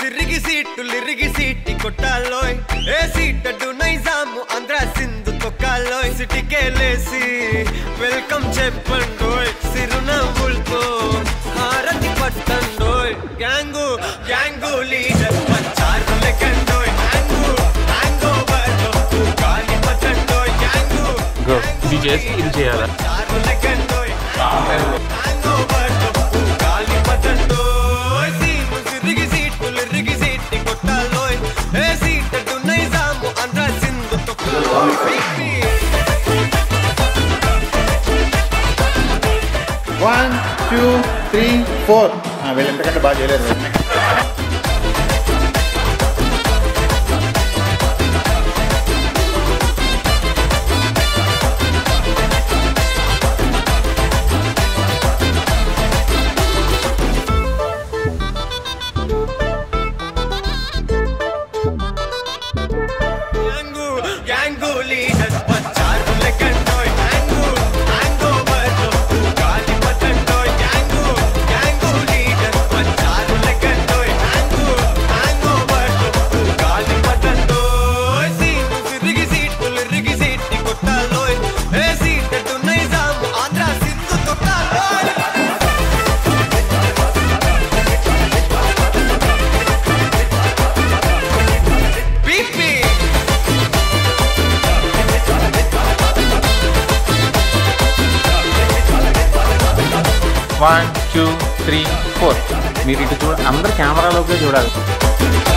సిరిగి సీటు లిరిగి సీటి కొట్టాలోయ్ ఏ సీటడు నైజాము ఆంధ్ర సింధు తొక్కాలోయ్ సిటీకే లేసి వెల్కమ్ చెప్పండోయ్ సిరునవ్వులతో హారతి పట్టండోయ్ గ్యాంగు గ్యాంగు లీడర్ పంచారు లెక్కండోయ్ హ్యాంగు హ్యాంగ్ ఓవర్ గాలి పట్టండోయ్ గ్యాంగు గో ఇది చేసి ఇది చేయాలా చారు లెక్కండోయ్ హ్యాంగ్ ఓవర్ గాలి పట్టండోయ్ సీము సిరిగి సీటు లిరిగి సీటి కొట్టాలోయ్ ఏ సీటడు నైజాము ఆంధ్ర సింధు తొక్కాలోయ్ వన్ టూ త్రీ ఫోర్ వీళ్ళు ఎంతకంటే బాగా చేయలేదు గ్యాంగు గ్యాంగు లీడర్ పంచారు లెక్కండోయ్ హ్యాంగు హ్యాంగ్ ఓవర్ గాలి పట్టండోయ్ గ్యాంగు గ్యాంగు లీడర్ పంచారు లెక్కండోయ్ హ్యాంగు హ్యాంగ్ ఓవర్ గాలి పట్టండోయ్ సీము సిరిగి సీటు లిరిగి సీటి కొట్టాలోయ్ ఏ సీటటు నైజాము ఆంధ్ర సింధు తొక్కాలోయ్ పీపీ వన్ టూ త్రీ ఫోర్ మీరు ఇటు చూడ అందరు కెమెరాలోకే చూడాలి